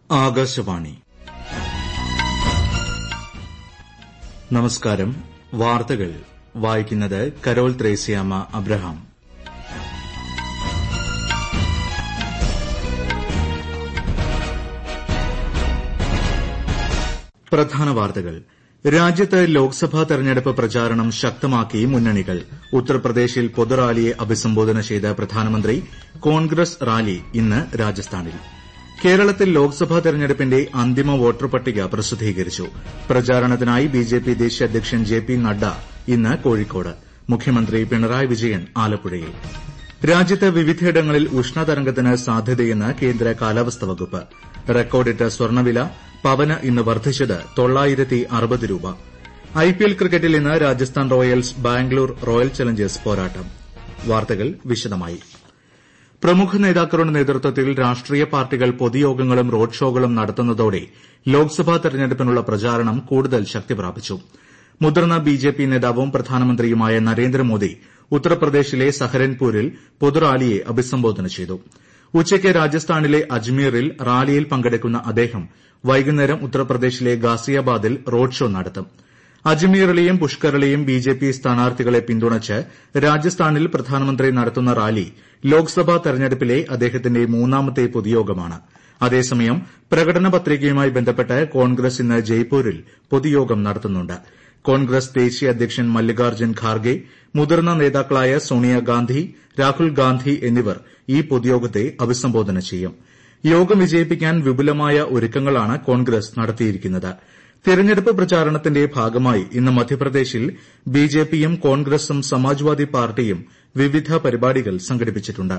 ആകാശവാണി നമസ്കാരം വാർത്തകൾ വായിക്കുന്നത് കരോൾ ത്രേസ്യാമ്മ അബ്രഹാം പ്രധാന വാർത്തകൾ രാജ്യത്ത് ലോക്സഭാ തെരഞ്ഞെടുപ്പ് പ്രചാരണം ശക്തമാക്കി മുന്നണികൾ ഉത്തർപ്രദേശിൽ പൊതുറാലിയെ അഭിസംബോധന ചെയ്ത പ്രധാനമന്ത്രി കോൺഗ്രസ് റാലി ഇന്ന് രാജസ്ഥാനിൽ കേരളത്തിൽ ലോക്സഭാ തെരഞ്ഞെടുപ്പിന്റെ അന്തിമ വോട്ടർ പട്ടിക പ്രസിദ്ധീകരിച്ചു പ്രചാരണത്തിനായി ബിജെപി ദേശീയ അധ്യക്ഷൻ ജെ പി നദ്ദ ഇന്ന് കോഴിക്കോട് മുഖ്യമന്ത്രി പിണറായി വിജയൻ ആലപ്പുഴയിൽ രാജ്യത്ത് വിവിധയിടങ്ങളിൽ ഉഷ്ണതരംഗത്തിന് സാധ്യതയെന്ന് കേന്ദ്ര കാലാവസ്ഥാ വകുപ്പ് റെക്കോർഡിട്ട സ്വർണ്ണവില പവന് ഇന്ന് വർദ്ധിച്ചത് തൊള്ളായിരത്തി അറുപത് രൂപ ഐപിഎൽ ക്രിക്കറ്റിൽ ഇന്ന് Rajasthan Royals Bangalore Royal Challengers പോരാട്ടം വാർത്തകൾ വിശദമായി പ്രമുഖ നേതാക്കളുടെ നേതൃത്വത്തിൽ രാഷ്ട്രീയ പാർട്ടികൾ പൊതുയോഗങ്ങളും റോഡ് ഷോകളും നടത്തുന്നതോടെ ലോക്സഭാ തെരഞ്ഞെടുപ്പിനുള്ള പ്രചാരണം കൂടുതൽ ശക്തി പ്രാപിച്ചു മുതിർന്ന ബിജെപി നേതാവും പ്രധാനമന്ത്രിയുമായ നരേന്ദ്രമോദി ഉത്തർപ്രദേശിലെ സഹരൻപൂരിൽ പൊതുറാലിയെ അഭിസംബോധന ചെയ്തു ഉച്ചയ്ക്ക് രാജസ്ഥാനിലെ അജ്മീറിൽ റാലിയിൽ പങ്കെടുക്കുന്ന അദ്ദേഹം വൈകുന്നേരം ഉത്തർപ്രദേശിലെ ഗാസിയാബാദിൽ റോഡ് ഷോ നടത്തും അജ്മീറിലെയും പുഷ്കറിലെയും ബിജെപി സ്ഥാനാർത്ഥികളെ പിന്തുണച്ച് രാജസ്ഥാനിൽ പ്രധാനമന്ത്രി നടത്തുന്ന റാലി ലോക്സഭാ തെരഞ്ഞെടുപ്പിലെ അദ്ദേഹത്തിന്റെ മൂന്നാമത്തെ പൊതുയോഗമാണ് അതേസമയം പ്രകടന പത്രികയുമായി ബന്ധപ്പെട്ട് കോൺഗ്രസ് ഇന്ന് ജയ്പൂരിൽ പൊതുയോഗം നടത്തുന്നുണ്ട് കോൺഗ്രസ് ദേശീയ അധ്യക്ഷൻ മല്ലികാർജ്ജുൻ ഖാർഗെ മുതിർന്ന നേതാക്കളായ സോണിയാഗാന്ധി രാഹുൽ ഗാന്ധി എന്നിവർ ഈ പൊതുയോഗത്തെ അഭിസംബോധന ചെയ്യും യോഗം വിജയിപ്പിക്കാൻ വിപുലമായ ഒരുക്കങ്ങളാണ് കോൺഗ്രസ് നടത്തിയിരിക്കുന്നത് തെരഞ്ഞെടുപ്പ് പ്രചാരണത്തിന്റെ ഭാഗമായി ഇന്ന് മധ്യപ്രദേശിൽ ബിജെപിയും കോൺഗ്രസും സമാജ്വാദി പാർട്ടിയും വിവിധ പരിപാടികൾ സംഘടിപ്പിച്ചിട്ടുണ്ട്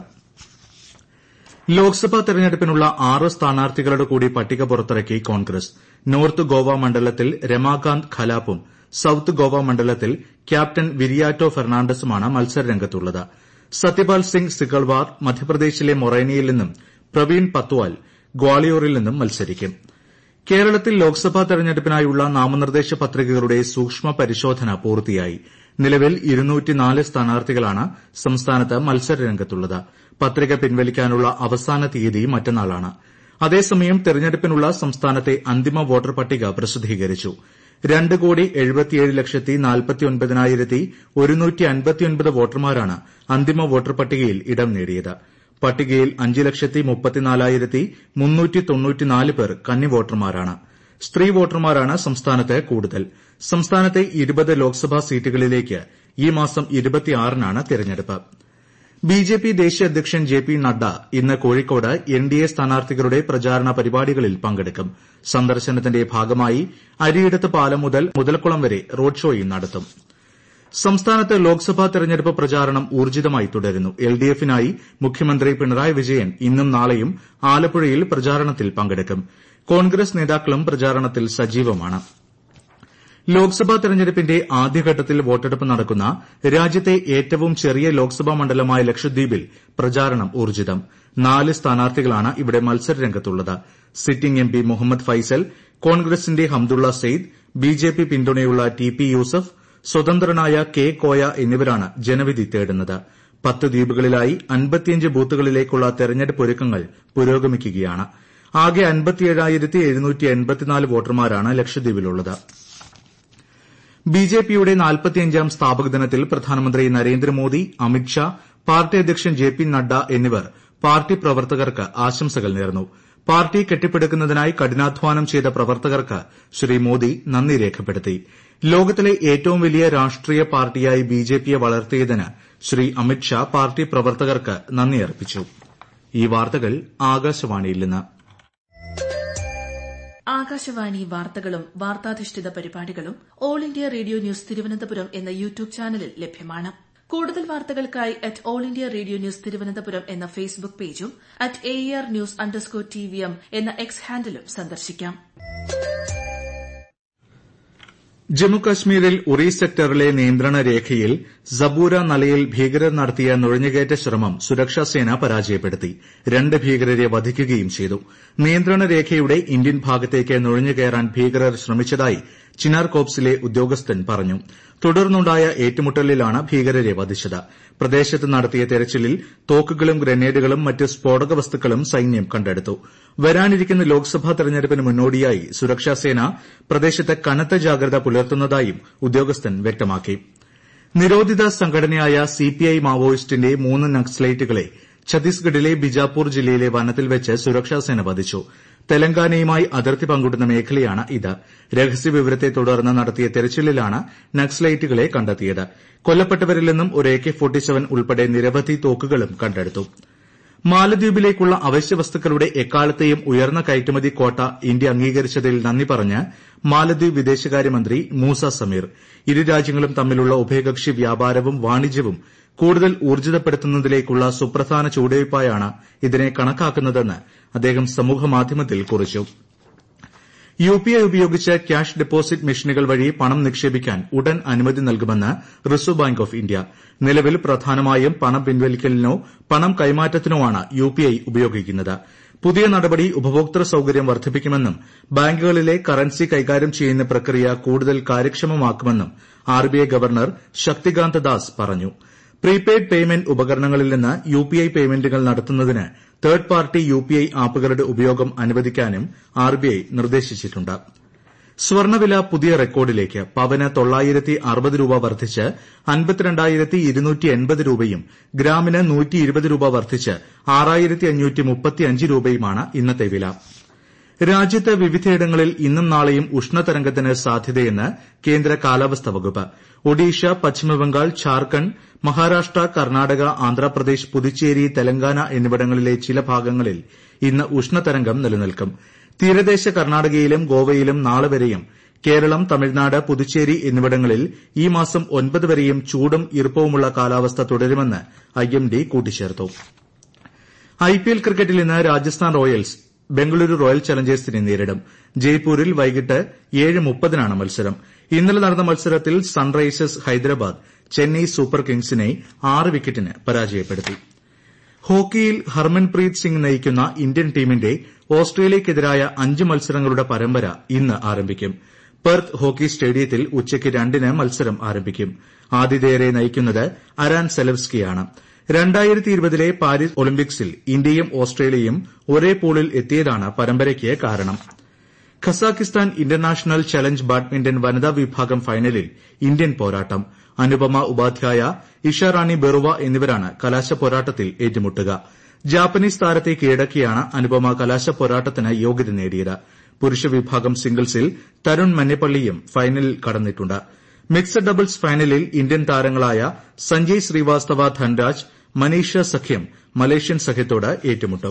ലോക്സഭാ തെരഞ്ഞെടുപ്പിനുള്ള ആറ് സ്ഥാനാർത്ഥികളുടെ കൂടി പട്ടിക പുറത്തിറക്കി കോൺഗ്രസ് നോർത്ത് ഗോവ മണ്ഡലത്തിൽ രമാകാന്ത് ഖലാപ്പും സൌത്ത് ഗോവ മണ്ഡലത്തിൽ ക്യാപ്റ്റൻ വിരിയാറ്റോ ഫെർണാണ്ടസുമാണ് മത്സരരംഗത്തുള്ളത് സത്യപാൽ സിംഗ് സിക്കൽവാർ മധ്യപ്രദേശിലെ മൊറേനയിൽ നിന്നും പ്രവീൺ പത്വാൽ ഗ്വാളിയോറിൽ നിന്നും മത്സരിക്കും കേരളത്തിൽ ലോക്സഭാ തെരഞ്ഞെടുപ്പിനായുള്ള നാമനിർദ്ദേശ പത്രികകളുടെ സൂക്ഷ്മ പരിശോധന പൂർത്തിയായി നിലവിൽ സ്ഥാനാർത്ഥികളാണ് സംസ്ഥാനത്ത് മത്സരരംഗത്തുള്ളത് പത്രിക പിൻവലിക്കാനുള്ള അവസാന തീയതി മറ്റന്നാളാണ് അതേസമയം തെരഞ്ഞെടുപ്പിനുള്ള സംസ്ഥാനത്തെ അന്തിമ വോട്ടർ പട്ടിക പ്രസിദ്ധീകരിച്ചു രണ്ട് കോടി എഴുപത്തിയേഴ് ലക്ഷത്തി നാൽപ്പത്തിയൊൻപതിനായിരത്തി ഒരുന്നൂറ്റി അൻപത്തിയൊൻപത് വോട്ടർമാരാണ് അന്തിമ വോട്ടർ പട്ടികയിൽ ഇടം നേടിയത് പട്ടികയിൽ അഞ്ച് ലക്ഷത്തി മുപ്പത്തിനാലായിരത്തി മുന്നൂറ്റി തൊണ്ണൂറ്റിനാല് പേർ കന്നി വോട്ടർമാരാണ് സ്ത്രീ വോട്ടർമാരാണ് സംസ്ഥാനത്ത് കൂടുതൽ സംസ്ഥാനത്തെ ഇരുപത് ലോക്സഭാ സീറ്റുകളിലേക്ക് ഈ മാസം ഇരുപത്തിയാറിനാണ് തെരഞ്ഞെടുപ്പ് ബിജെപി ദേശീയ അധ്യക്ഷൻ ജെ പി നദ്ദ ഇന്ന് കോഴിക്കോട് എൻഡിഎ സ്ഥാനാർത്ഥികളുടെ പ്രചാരണ പരിപാടികളിൽ പങ്കെടുക്കും സന്ദർശനത്തിന്റെ ഭാഗമായി അരിയിടത്ത് പാലം മുതൽ മുതലക്കുളം വരെ റോഡ് ഷോയും നടത്തും സംസ്ഥാനത്ത് ലോക്സഭാ തെരഞ്ഞെടുപ്പ് പ്രചാരണം ഊർജ്ജിതമായി തുടരുന്നു എൽഡിഎഫിനായി മുഖ്യമന്ത്രി പിണറായി വിജയൻ ഇന്നും നാളെയും ആലപ്പുഴയിൽ പ്രചാരണത്തിൽ പങ്കെടുക്കും കോൺഗ്രസ് നേതാക്കളും പ്രചാരണത്തിൽ സജീവമാണ് ലോക്സഭാ തെരഞ്ഞെടുപ്പിന്റെ ആദ്യഘട്ടത്തിൽ വോട്ടെടുപ്പ് നടക്കുന്ന രാജ്യത്തെ ഏറ്റവും ചെറിയ ലോക്സഭാ മണ്ഡലമായ ലക്ഷദ്വീപിൽ പ്രചാരണം ഊർജ്ജിതം നാല് സ്ഥാനാർത്ഥികളാണ് ഇവിടെ മത്സരരംഗത്തുള്ളത് സിറ്റിംഗ് എംപി മുഹമ്മദ് ഫൈസൽ കോൺഗ്രസിന്റെ ഹംദുള്ള സെയ്ദ് ബിജെപി പിന്തുണയുള്ള ടി പി യൂസഫ് സ്വതന്ത്രനായ കെ കോയ എന്നിവരാണ് ജനവിധി തേടുന്നത് പത്ത് ദ്വീപുകളിലായി അൻപത്തിയഞ്ച് ബൂത്തുകളിലേക്കുള്ള തെരഞ്ഞെടുപ്പ് ഒരുക്കങ്ങൾ പുരോഗമിക്കുകയാണ് ആകെ വോട്ടർമാരാണ് ലക്ഷദ്വീപിലുള്ളത് ബിജെപിയുടെ നാൽപ്പത്തിയഞ്ചാം സ്ഥാപക ദിനത്തിൽ പ്രധാനമന്ത്രി നരേന്ദ്രമോദി അമിത്ഷാ പാർട്ടി അധ്യക്ഷൻ ജെ പി നദ്ദ എന്നിവർ പാർട്ടി പ്രവർത്തകർക്ക് ആശംസകൾ നേർന്നു പാർട്ടി കെട്ടിപ്പടുക്കുന്നതിനായി കഠിനാധ്വാനം ചെയ്ത പ്രവർത്തകർക്ക് ശ്രീ മോദി നന്ദി രേഖപ്പെടുത്തി ലോകത്തിലെ ഏറ്റവും വലിയ രാഷ്ട്രീയ പാർട്ടിയായി ബിജെപിയെ വളർത്തിയതിന് ശ്രീ അമിത്ഷാ പാർട്ടി പ്രവർത്തകർക്ക് നന്ദി അർപ്പിച്ചു ഈ വാർത്തകൾ ആകാശവാണിയിൽ നിന്ന് ആകാശവാണി വാർത്തകളും വാർത്താധിഷ്ഠിത പരിപാടികളും all India radio news Thiruvananthapuram എന്ന യൂട്യൂബ് ചാനലിൽ ലഭ്യമാണ് കൂടുതൽ വാർത്തകൾക്കായി at all India radio news Thiruvananthapuram എന്ന ഫേസ്ബുക്ക് പേജും at A R news underscore T V M എന്ന എക്സ് ഹാൻഡിലും സന്ദർശിക്കാം ജമ്മുകശ്മീരിൽ ഉറി സെക്ടറിലെ നിയന്ത്രണ രേഖയിൽ സബൂര നലയിൽ ഭീകരർ നടത്തിയ നുഴഞ്ഞുകയറ്റ ശ്രമം സുരക്ഷാസേന പരാജയപ്പെടുത്തി രണ്ട് ഭീകരരെ വധിക്കുകയും ചെയ്തു നിയന്ത്രണ രേഖയുടെ ഇന്ത്യൻ ഭാഗത്തേക്ക് നുഴഞ്ഞുകയറാൻ ഭീകരർ ശ്രമിച്ചതായി ചിനാർ കോപ്സിലെ ഉദ്യോഗസ്ഥൻ പറഞ്ഞു തുടർന്നുണ്ടായ ഏറ്റുമുട്ടലിലാണ് ഭീകരരെ വധിച്ചത് പ്രദേശത്ത് നടത്തിയ തെരച്ചിലിൽ തോക്കുകളും ഗ്രനേഡുകളും മറ്റ് സ്ഫോടക വസ്തുക്കളും സൈന്യം കണ്ടെടുത്തു വരാനിരിക്കുന്ന ലോക്സഭാ തെരഞ്ഞെടുപ്പിന് മുന്നോടിയായി സുരക്ഷാസേന പ്രദേശത്ത് കനത്ത ജാഗ്രത പുലർത്തുന്നതായും ഉദ്യോഗസ്ഥൻ വ്യക്തമാക്കി നിരോധിത സംഘടനയായ സിപിഐ മാവോയിസ്റ്റിന്റെ മൂന്ന് നക്സലൈറ്റുകളെ ഛത്തീസ്ഗഡിലെ ബിജാപൂർ ജില്ലയിലെ വനത്തിൽ വെച്ച് സുരക്ഷാസേന വധിച്ചു തെലങ്കാനയുമായി അതിർത്തി പങ്കിടുന്ന മേഖലയാണ് ഇത് രഹസ്യവിവരത്തെ തുടർന്ന് നടത്തിയ തെരച്ചിലിലാണ് നക്സലൈറ്റുകളെ കണ്ടെത്തിയത് കൊല്ലപ്പെട്ടവരിൽ നിന്നും ഒരു എ കെ ഉൾപ്പെടെ നിരവധി തോക്കുകളും കണ്ടെടുത്തു മാലദ്വീപിലേക്കുള്ള അവശ്യവസ്തുക്കളുടെ എക്കാലത്തെയും ഉയർന്ന കയറ്റുമതി ക്വാട്ട ഇന്ത്യ അംഗീകരിച്ചതിൽ നന്ദി പറഞ്ഞ് മാലദ്വീപ് വിദേശകാര്യമന്ത്രി മൂസ സമീർ ഇരു രാജ്യങ്ങളും തമ്മിലുള്ള ഉഭയകക്ഷി വ്യാപാരവും വാണിജ്യവും കൂടുതൽ ഊർജ്ജിതപ്പെടുത്തുന്നതിലേക്കുള്ള സുപ്രധാന ചുവടുവയ്പായാണ് ഇതിനെ കണക്കാക്കുന്നതെന്ന് അദ്ദേഹം സമൂഹമാധ്യമത്തിൽ കുറിച്ചു യുപിഐ ഉപയോഗിച്ച് ക്യാഷ് ഡെപ്പോസിറ്റ് മെഷീനുകൾ വഴി പണം നിക്ഷേപിക്കാൻ ഉടൻ അനുമതി നൽകുമെന്ന് റിസർവ് ബാങ്ക് ഓഫ് ഇന്ത്യ നിലവിൽ പ്രധാനമായും പണം പിൻവലിക്കലിനോ പണം കൈമാറ്റത്തിനോ ആണ് യുപിഐ ഉപയോഗിക്കുന്നത് പുതിയ നടപടി ഉപഭോക്തൃ സൌകര്യം വർദ്ധിപ്പിക്കുമെന്നും ബാങ്കുകളിലെ കറൻസി കൈകാര്യം ചെയ്യുന്ന പ്രക്രിയ കൂടുതൽ കാര്യക്ഷമമാക്കുമെന്നും ആർബിഐ ഗവർണർ ശക്തികാന്ത ദാസ് പറഞ്ഞു പ്രീപെയ്ഡ് പേയ്മെന്റ് ഉപകരണങ്ങളിൽ നിന്ന് യുപിഐ പേയ്മെന്റുകൾ നടത്തുന്നതിന് തേർഡ് പാർട്ടി യുപിഐ ആപ്പുകളുടെ ഉപയോഗം അനുവദിക്കാനും ആർബിഐ നിർദ്ദേശിച്ചിട്ടുണ്ട് സ്വർണ്ണവില പുതിയ റെക്കോർഡിലേക്ക് പവന് തൊള്ളായിരത്തി അറുപത് രൂപ വർദ്ധിച്ച് അൻപത്തിരണ്ടായിരത്തി ഇരുന്നൂറ്റി എൺപത് രൂപയും ഗ്രാമിന് നൂറ്റി ഇരുപത് രൂപ വർദ്ധിച്ച് ആറായിരത്തി അഞ്ഞൂറ്റി മുപ്പത്തിയഞ്ച് രൂപയുമാണ് ഇന്നത്തെ വില രാജ്യത്ത് വിവിധയിടങ്ങളിൽ ഇന്നും നാളെയും ഉഷ്ണതരംഗത്തിന് സാധ്യതയെന്ന് കേന്ദ്ര കാലാവസ്ഥാ വകുപ്പ് ഒഡീഷ പശ്ചിമബംഗാൾ ഝാർഖണ്ഡ് മഹാരാഷ്ട്ര കർണാടക ആന്ധ്രാപ്രദേശ് പുതുച്ചേരി തെലങ്കാന എന്നിവിടങ്ങളിലെ ചില ഭാഗങ്ങളിൽ ഇന്ന് ഉഷ്ണതരംഗം നിലനിൽക്കും തീരദേശ കർണാടകയിലും ഗോവയിലും നാളെ വരെയും കേരളം തമിഴ്നാട് പുതുച്ചേരി എന്നിവിടങ്ങളിൽ ഈ മാസം ഒൻപത് വരെയും ചൂടും ഈർപ്പവുമുള്ള കാലാവസ്ഥ തുടരുമെന്ന് ഐഎംഡി കൂട്ടിച്ചേർത്തു ഐപിഎൽ ക്രിക്കറ്റിൽ ഇന്ന് രാജസ്ഥാൻ റോയൽസ് ബംഗളൂരു റോയൽ ചലഞ്ചേഴ്സിനെ നേരിടും ജയ്പൂരിൽ വൈകിട്ട് ഏഴ് മുപ്പതിനാണ് മത്സരം ഇന്നലെ നടന്ന മത്സരത്തിൽ സൺറൈസേഴ്സ് ഹൈദരാബാദ് ചെന്നൈ സൂപ്പർ കിങ്സിനെ ആറ് വിക്കറ്റിന് പരാജയപ്പെടുത്തി ഹോക്കിയിൽ ഹർമൻപ്രീത് സിംഗ് നയിക്കുന്ന ഇന്ത്യൻ ടീമിന്റെ ഓസ്ട്രേലിയയ്ക്കെതിരായ അഞ്ച് മത്സരങ്ങളുടെ പരമ്പര ഇന്ന് ആരംഭിക്കും പെർത്ത് ഹോക്കി സ്റ്റേഡിയത്തിൽ ഉച്ചയ്ക്ക് രണ്ടിന് മത്സരം ആരംഭിക്കും ആതിഥേയരെ നയിക്കുന്നത് അരാൻ സെലവ്സ്കിയാണ് രണ്ടായിരത്തി ഇരുപതിലെ പാരീസ് ഒളിമ്പിക്സിൽ ഇന്ത്യയും ഓസ്ട്രേലിയയും ഒരേ പൂളിൽ എത്തിയതാണ് പരമ്പരയ്ക്ക് കാരണം ഖസാക്കിസ്ഥാൻ ഇന്റർനാഷണൽ ചലഞ്ച് ബാഡ്മിന്റൺ വനിതാ വിഭാഗം ഫൈനലിൽ ഇന്ത്യൻ പോരാട്ടം അനുപമ ഉപാധ്യായ ഇഷാറാണി ബെറുവ എന്നിവരാണ് കലാശപ്പോരാട്ടത്തിൽ ഏറ്റുമുട്ടുക ജാപ്പനീസ് താരത്തെ കീഴടക്കിയാണ് അനുപമ കലാശപ്പോരാട്ടത്തിന് യോഗ്യത നേടിയത് പുരുഷ വിഭാഗം സിംഗിൾസിൽ തരുൺ മന്നെപ്പള്ളിയും ഫൈനലിൽ കടന്നിട്ടുണ്ട് മിക്സഡ് ഡബിൾസ് ഫൈനലിൽ ഇന്ത്യൻ താരങ്ങളായ സഞ്ജയ് ശ്രീവാസ്തവ ധൻരാജ് മനീഷ സഖ്യം മലേഷ്യൻ സഖ്യത്തോട് ഏറ്റുമുട്ടും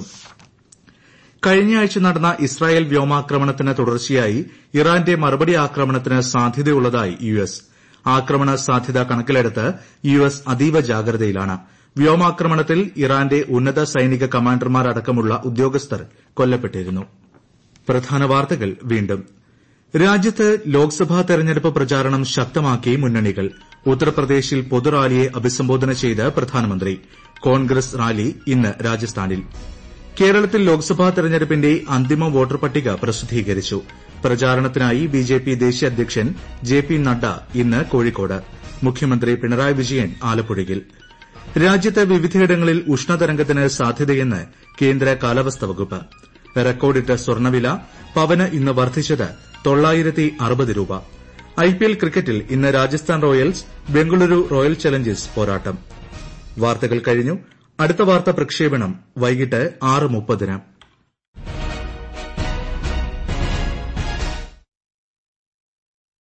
കഴിഞ്ഞയാഴ്ച നടന്ന ഇസ്രായേൽ വ്യോമാക്രമണത്തിന് തുടർച്ചയായി ഇറാന്റെ മറുപടി ആക്രമണത്തിന് സാധ്യതയുള്ളതായി യു എസ് ആക്രമണ സാധ്യത കണക്കിലെടുത്ത് യു എസ് അതീവ ജാഗ്രതയിലാണ് വ്യോമാക്രമണത്തിൽ ഇറാന്റെ ഉന്നത സൈനിക കമാൻഡർമാരടക്കമുള്ള ഉദ്യോഗസ്ഥർ കൊല്ലപ്പെട്ടിരുന്നു പ്രധാന വാർത്തകൾ വീണ്ടും രാജ്യത്ത് ലോക്സഭാ തെരഞ്ഞെടുപ്പ് പ്രചാരണം ശക്തമാക്കി മുന്നണികൾ ഉത്തർപ്രദേശിൽ പൊതുറാലിയെ അഭിസംബോധന ചെയ്ത് പ്രധാനമന്ത്രി കോൺഗ്രസ് റാലി ഇന്ന് രാജസ്ഥാനിൽ കേരളത്തിൽ ലോക്സഭാ തെരഞ്ഞെടുപ്പിന്റെ അന്തിമ വോട്ടർ പട്ടിക പ്രസിദ്ധീകരിച്ചു പ്രചാരണത്തിനായി ബിജെപി ദേശീയ അധ്യക്ഷൻ ജെ പി നഡ്ഡ ഇന്ന് കോഴിക്കോട് മുഖ്യമന്ത്രി പിണറായി വിജയൻ ആലപ്പുഴയിൽ രാജ്യത്ത് വിവിധയിടങ്ങളിൽ ഉഷ്ണതരംഗത്തിന് സാധ്യതയെന്ന് കേന്ദ്ര കാലാവസ്ഥാ വകുപ്പ് റെക്കോർഡിട്ട സ്വർണ്ണവില പവന് ഇന്ന് വർദ്ധിച്ചത് തൊള്ളായിരത്തി അറുപത് രൂപ ഐപിഎൽ ക്രിക്കറ്റിൽ ഇന്ന് Rajasthan Royals Bengaluru Royal Challengers പോരാട്ടം വാർത്തകൾ കഴിഞ്ഞു അടുത്ത വാർത്താ പ്രക്ഷേപണം വൈകിട്ട് ആറ് മുപ്പതിന്